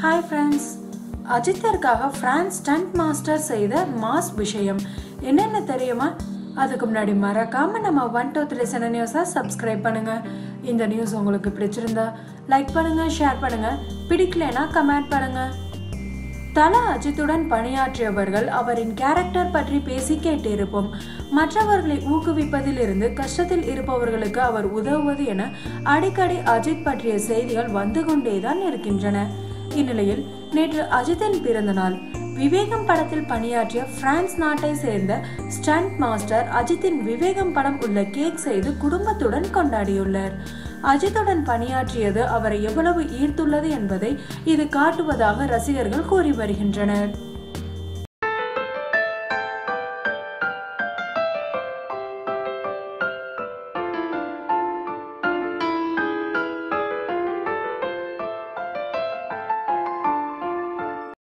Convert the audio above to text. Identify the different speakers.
Speaker 1: hi friends அஜித்திற்காக France stunt master செய்த mass விஷயம் என்னென்ன தெரியுமா அதுக்கு முன்னாடி மறக்காம நம்ம ஒன் டூ த்ரீ சென நியூஸை சப்ஸ்கிரைப் பண்ணுங்க இந்த நியூஸ் உங்களுக்கு பிடிச்சிருந்தா லைக் பண்ணுங்க ஷேர் பண்ணுங்க பிடிக்கலைன்னா கமெண்ட் பண்ணுங்க தல அஜித்துடன் பணியாற்றியவர்கள் அவரின் கேரக்டர் பற்றி பேசி கேட்டிருப்போம் மற்றவர்களை ஊக்குவிப்பதில் இருந்து கஷ்டத்தில் இருப்பவர்களுக்கு அவர் உதவுவது என அடிக்கடி அஜித் பற்றிய செய்திகள் வந்து கொண்டேதான் இருக்கின்றன இந்நிலையில் நேற்று அஜித்தின் பிறந்த நாள் விவேகம் படத்தில் பணியாற்றிய பிரான்ஸ் நாட்டை சேர்ந்த ஸ்டண்ட் மாஸ்டர் அஜித்தின் விவேகம் படம் உள்ள கேக் செய்து குடும்பத்துடன் கொண்டாடியுள்ளார் அஜித்துடன் பணியாற்றியது அவரை எவ்வளவு ஈர்த்துள்ளது என்பதை இது காட்டுவதாக ரசிகர்கள் கூறி வருகின்றனர்